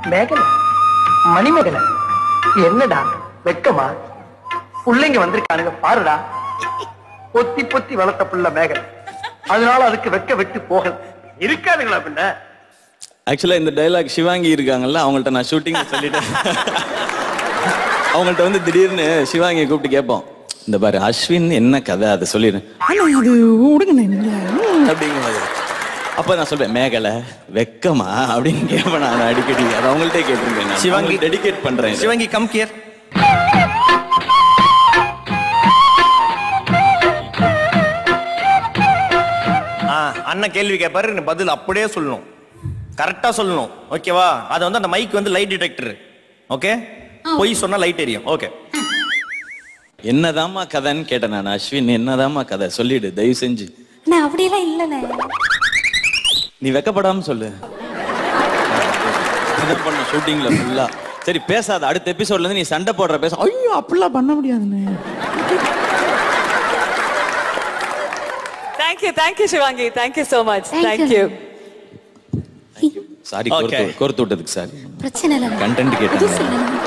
மேகலை மணிமேகலை என்னடா வெக்கமா பிள்ளைங்க வந்திருக்கானுங்க பாருடா பொத்தி பொத்தி வளர்த்த புள்ள மேகலை அதனால அதுக்கு வெக்க விட்டு போகல இருக்காதுங்களா பின்ன ஆக்சுவலா இந்த டைலாக் சிவாங்கி இருக்காங்கல்ல அவங்கள்ட்ட நான் ஷூட்டிங் சொல்லிட்டேன் அவங்கள்ட்ட வந்து திடீர்னு சிவாங்கியை கூப்பிட்டு கேட்போம் இந்த பாரு அஸ்வின் என்ன கதை அதை சொல்லிடு ஆனா அது விடுங்க அப்படிங்கும்போது அப்ப நான் சொல்றேன் மேகலை வெக்கமா அப்படின்னு கேட்பேன் நான் அடிக்கடி அது அவங்கள்ட்டே கேட்டிருக்கேன் நான். சிவாங்கி- அவங்களுக்கு டெடிகேட் பண்றேன் இதை. சிவங்கி கம் கியர் ஆ அண்ணன் கேள்வி கேட்பாரு நீ பதில் அப்படியே சொல்லணும் கரெக்டா சொல்லணும் ஓகேவா அது வந்து அந்த மைக் வந்து லைட் டிடெக்டர் ஓகே பொய் சொன்னா லைட் எரியும் ஓகே என்னதாம்மா கதைன்னு கேட்டேன் நான் அஸ்வின் என்னதாம்மா கதை சொல்லிடு தயவு செஞ்சு நான் அப்படியெல்லாம் இல்லைண்ணே நீ வெக்கப்படாம சொல்லு இதான் பண்ண ஷூட்டிங்ல ஃபுல்லா சரி பேசாத அடுத்த எபிசோட்ல இருந்து நீ சண்டை போடுற பேச ஐயோ அப்படிலாம் பண்ண முடியாதுன்னு thank you thank you Sivaangi thank you so much Thank you. Thank you sorry Okay. கோர்த்து விட்டதுக்கு சாரி பிரச்சனை இல்லை கண்டென்ட் புதுசு கேட்டேன் இல்லைண்ணே